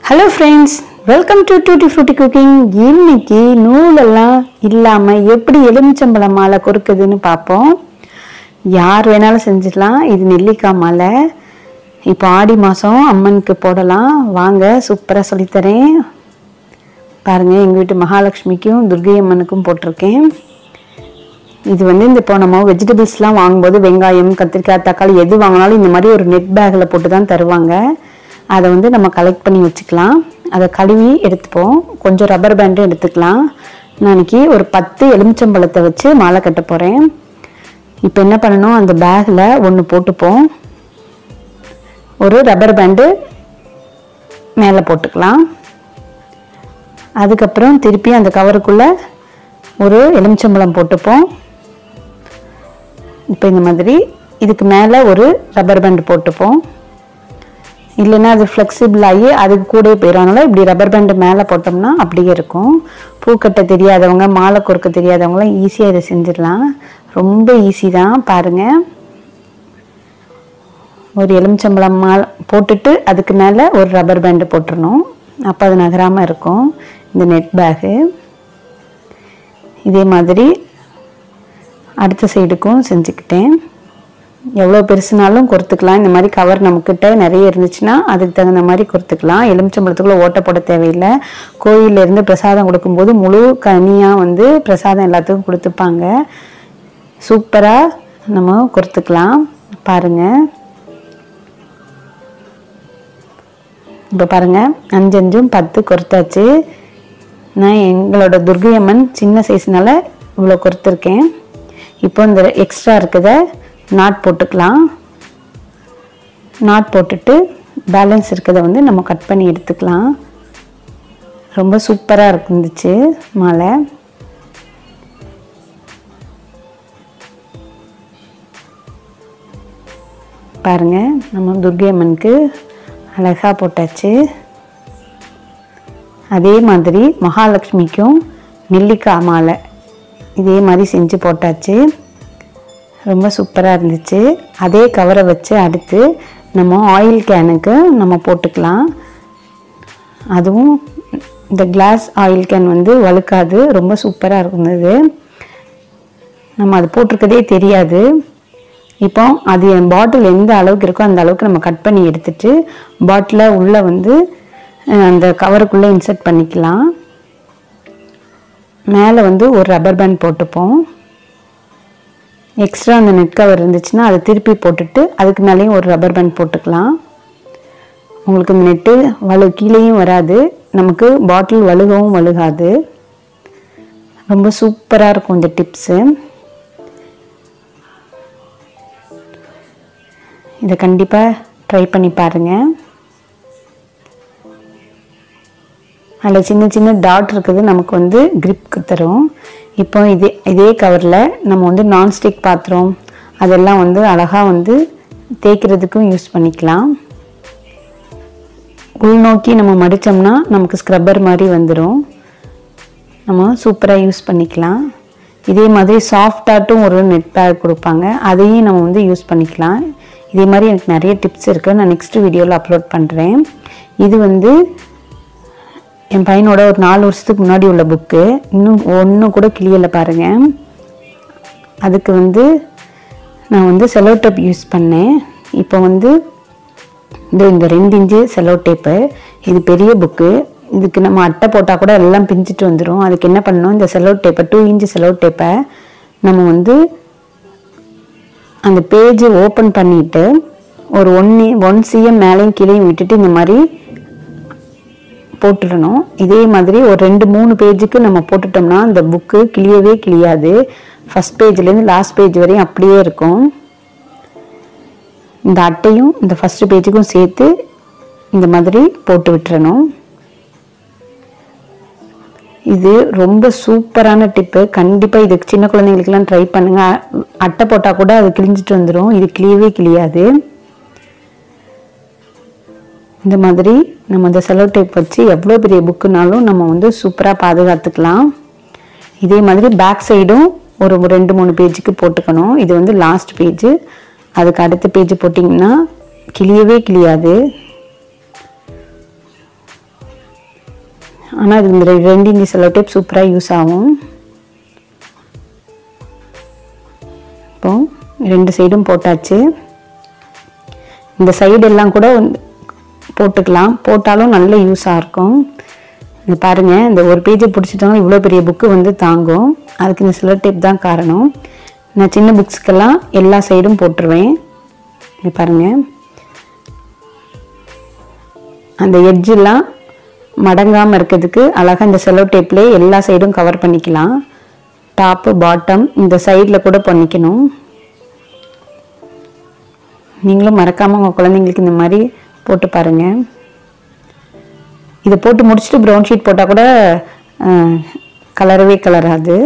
hello friends welcome to tutti frutti cooking இன்னைக்கு நூலெல்லாம் இல்லாமல் எப்படி எலுமிச்சம்பழம் மாலை கொறுக்குதுன்னு பார்ப்போம் யார் வேணாலும் செஞ்சிடலாம் இது நெல்லிக்காய் மாலை இப்போ ஆடி மாதம் அம்மனுக்கு போடலாம் வாங்க சூப்பராக சொல்லித்தரேன் பாருங்கள் எங்கள் வீட்டு மகாலட்சுமிக்கும் துர்கை அம்மனுக்கும் போட்டிருக்கேன் இது வந்து இந்த இப்போ நம்ம வெஜிடபிள்ஸ்லாம் வாங்கும்போது வெங்காயம் கத்திரிக்காய் தக்காளி எது வாங்கினாலும் இந்த மாதிரி ஒரு நெட் பேக்கில் போட்டு தான் தருவாங்க அதை வந்து நம்ம கலெக்ட் பண்ணி வச்சுக்கலாம் அதை கழுவி எடுத்துப்போம் கொஞ்சம் ரப்பர் பேண்டும் எடுத்துக்கலாம் நான் இன்னைக்கு ஒரு பத்து எலுமிச்சம்பழத்தை வச்சு மாலை கட்ட போகிறேன் இப்போ என்ன பண்ணணும் அந்த பேக்கில் ஒன்று போட்டுப்போம் ஒரு ரப்பர் பேண்டு மேலே போட்டுக்கலாம் அதுக்கப்புறம் திருப்பி அந்த கவருக்குள்ளே ஒரு எலுமிச்சம்பழம் போட்டுப்போம் இப்போ இந்த மாதிரி இதுக்கு மேலே ஒரு ரப்பர் பேண்ட் போட்டுப்போம் இல்லைன்னா அது ஃப்ளெக்சிபிள் ஆகி அதுக்கு கூட போயிடறனால இப்படி ரப்பர் பேண்டு மேலே போட்டோம்னா அப்படியே இருக்கும் பூக்கட்ட தெரியாதவங்க மாலை கொறுக்க தெரியாதவங்களாம் ஈஸியாக இதை செஞ்சிடலாம் ரொம்ப ஈஸி தான் பாருங்கள் ஒரு எலுமிச்சம்பழம் மாலை போட்டுட்டு அதுக்கு மேலே ஒரு ரப்பர் பேண்டு போட்டுறணும் அப்போ அது நகராமல் இருக்கும் இந்த நெட் பேகு இதே மாதிரி அடுத்த சைடுக்கும் செஞ்சுக்கிட்டேன் எவ்வளோ பெருசுனாலும் கொறுத்துக்கலாம் இந்த மாதிரி கவர் நம்மக்கிட்ட நிறைய இருந்துச்சுன்னா அதுக்கு தகுந்த மாதிரி கொறுத்துக்கலாம் எலுமிச்சம்பழத்துக்குள்ளே ஓட்ட போட தேவையில்லை கோயில்ல இருந்து பிரசாதம் கொடுக்கும்போது முழு கனியாக வந்து பிரசாதம் எல்லாத்துக்கும் கொடுத்துப்பாங்க சூப்பராக நம்ம கொறுத்துக்கலாம் பாருங்கள் இப்போ பாருங்கள் அஞ்சு அஞ்சும் பத்து கொறுத்தாச்சு நான் எங்களோட துர்கை அம்மன் சின்ன சைஸ்னால இவ்வளோ கொறுத்துருக்கேன் இப்போ இந்த எக்ஸ்ட்ரா இருக்கிறத நாட் போட்டுக்கலாம் நாட் போட்டுட்டு பேலன்ஸ் இருக்கிறத வந்து நம்ம கட் பண்ணி எடுத்துக்கலாம் ரொம்ப சூப்பராக இருந்துச்சு மாலை பாருங்க நம்ம துர்கை அம்மனுக்கு அழகாக போட்டாச்சு அதே மாதிரி மகாலட்சுமிக்கும் நெல்லிக்காய் மாலை இதே மாதிரி செஞ்சு போட்டாச்சு ரொம்ப சூப்பராக இருந்துச்சு அதே கவரை வச்சு அடுத்து நம்ம ஆயில் கேனுக்கு நம்ம போட்டுக்கலாம் அதுவும் இந்த கிளாஸ் ஆயில் கேன் வந்து வழுக்காது ரொம்ப சூப்பராக இருந்தது நம்ம அது போட்டிருக்கதே தெரியாது இப்போ அது என் பாட்டில் எந்த அளவுக்கு இருக்கோ அந்த அளவுக்கு நம்ம கட் பண்ணி எடுத்துட்டு பாட்டிலை உள்ளே வந்து அந்த கவருக்குள்ளே இன்சர்ட் பண்ணிக்கலாம் மேலே வந்து ஒரு ரப்பர் பேண்ட் போட்டுப்போம் எக்ஸ்ட்ரா அந்த நெட் கவர் இருந்துச்சுன்னா அதை திருப்பி போட்டுட்டு அதுக்கு மேலேயும் ஒரு ரப்பர் பேண்ட் போட்டுக்கலாம் உங்களுக்கு இந்த நெட்டு வலு கீழேயும் வராது நமக்கு பாட்டில் வழுகவும் வழுகாது ரொம்ப சூப்பராக இருக்கும் இந்த டிப்ஸு இதை கண்டிப்பாக ட்ரை பண்ணி பாருங்கள் அதில் சின்ன சின்ன டாட் இருக்குது நமக்கு வந்து கிரிப் தரும் இப்போ இதே இதே கவரில் நம்ம வந்து நான்ஸ்டிக் பாத்திரம் அதெல்லாம் வந்து அழகாக வந்து தேய்க்கிறதுக்கும் யூஸ் பண்ணிக்கலாம் உள்நோக்கி நம்ம மடித்தோம்னா நமக்கு ஸ்க்ரப்பர் மாதிரி வந்துடும் நம்ம சூப்பராக யூஸ் பண்ணிக்கலாம் இதே மாதிரி சாஃப்டாட்டும் ஒரு நெட் பேக் கொடுப்பாங்க அதையும் நம்ம வந்து யூஸ் பண்ணிக்கலாம் இதே மாதிரி எனக்கு நிறைய டிப்ஸ் இருக்குது நான் நெக்ஸ்ட் வீடியோவில் அப்லோட் பண்ணுறேன் இது வந்து என் பையனோட ஒரு நாலு வருஷத்துக்கு முன்னாடி உள்ள புக்கு இன்னும் ஒன்றும் கூட கிளியலை பாருங்கள் அதுக்கு வந்து நான் வந்து செலோ டேப் யூஸ் பண்ணேன் இப்போ வந்து இந்த இந்த ரெண்டு இன்ச்சு செலோ டேப்பு இது பெரிய புக்கு இதுக்கு நம்ம அட்டை போட்டால் கூட எல்லாம் பிஞ்சிட்டு வந்துடும் அதுக்கு என்ன பண்ணணும் இந்த செலோ டேப்பை டூ இன்ச்சு செலோ டேப்பை நம்ம வந்து அந்த பேஜை ஓப்பன் பண்ணிவிட்டு ஒரு ஒன் ஒன் சிஎம் மேலேயும் கீழேயும் விட்டுட்டு இந்த மாதிரி போட்டுடணும் இதே மாதிரி ஒரு ரெண்டு மூணு பேஜுக்கு நம்ம போட்டுட்டோம்னா இந்த புக்கு கிளியவே கிளியாது ஃபஸ்ட் பேஜ்லேருந்து லாஸ்ட் பேஜ் வரையும் அப்படியே இருக்கும் இந்த அட்டையும் இந்த ஃபஸ்ட் பேஜுக்கும் சேர்த்து இந்த மாதிரி போட்டு விட்டுறணும் இது ரொம்ப சூப்பரான டிப்பு கண்டிப்பாக இது சின்ன குழந்தைங்களுக்கெல்லாம் ட்ரை பண்ணுங்கள் அட்டை போட்டால் கூட அது கிழிஞ்சிட்டு வந்துடும் இது கிளியவே கிளியாது இந்த மாதிரி நம்ம இந்த செலோ டேப் வச்சு எவ்வளோ பெரிய புக்குனாலும் நம்ம வந்து சூப்பராக பாதுகாத்துக்கலாம் இதே மாதிரி பேக் சைடும் ஒரு ரெண்டு மூணு பேஜுக்கு போட்டுக்கணும் இது வந்து லாஸ்ட் பேஜ் அதுக்கு அடுத்த பேஜ் போட்டிங்கன்னா கிளியவே கிளியாது ஆனால் இது இந்த ரெண்டு இன்ச்சி செலோ டேப் சூப்பராக யூஸ் ஆகும் இப்போ ரெண்டு சைடும் போட்டாச்சு இந்த சைடெல்லாம் கூட வந்து போட்டுக்கலாம் போட்டாலும் நல்ல யூஸாக இருக்கும் இது பாருங்கள் இந்த ஒரு பேஜை பிடிச்சிட்டோம்னா இவ்வளோ பெரிய புக்கு வந்து தாங்கும் அதுக்கு இந்த சிலர் டேப் தான் காரணம் நான் சின்ன புக்ஸ்க்கெல்லாம் எல்லா சைடும் போட்டுருவேன் இது பாருங்கள் அந்த எட்ஜெல்லாம் மடங்காமல் இருக்கிறதுக்கு அழகாக இந்த செலோ டேப்லேயே எல்லா சைடும் கவர் பண்ணிக்கலாம் டாப்பு பாட்டம் இந்த சைடில் கூட பண்ணிக்கணும் நீங்களும் மறக்காமல் உங்கள் குழந்தைங்களுக்கு இந்த மாதிரி போட்டு பாருங்கள் இதை போட்டு முடிச்சுட்டு ப்ரௌன் ஷீட் போட்டால் கூட கலரவே கலராது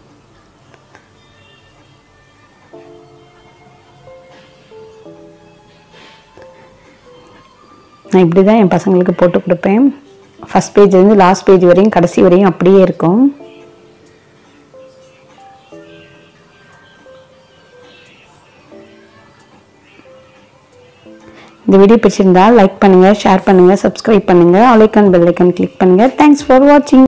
நான் இப்படி தான் என் பசங்களுக்கு போட்டு கொடுப்பேன் ஃபஸ்ட் பேஜ்லேருந்து லாஸ்ட் பேஜ் வரையும் கடைசி வரையும் அப்படியே இருக்கும் இந்த வீடியோ பிடிச்சிருந்தா லைக் பண்ணுங்கள் ஷேர் பண்ணுங்கள் சப்ஸ்கிரைப் பண்ணுங்கள் அலைக்கான் பெல் ஐக்கான் கிளிக் பண்ணுங்கள் தேங்க்ஸ் ஃபார் வாட்சிங்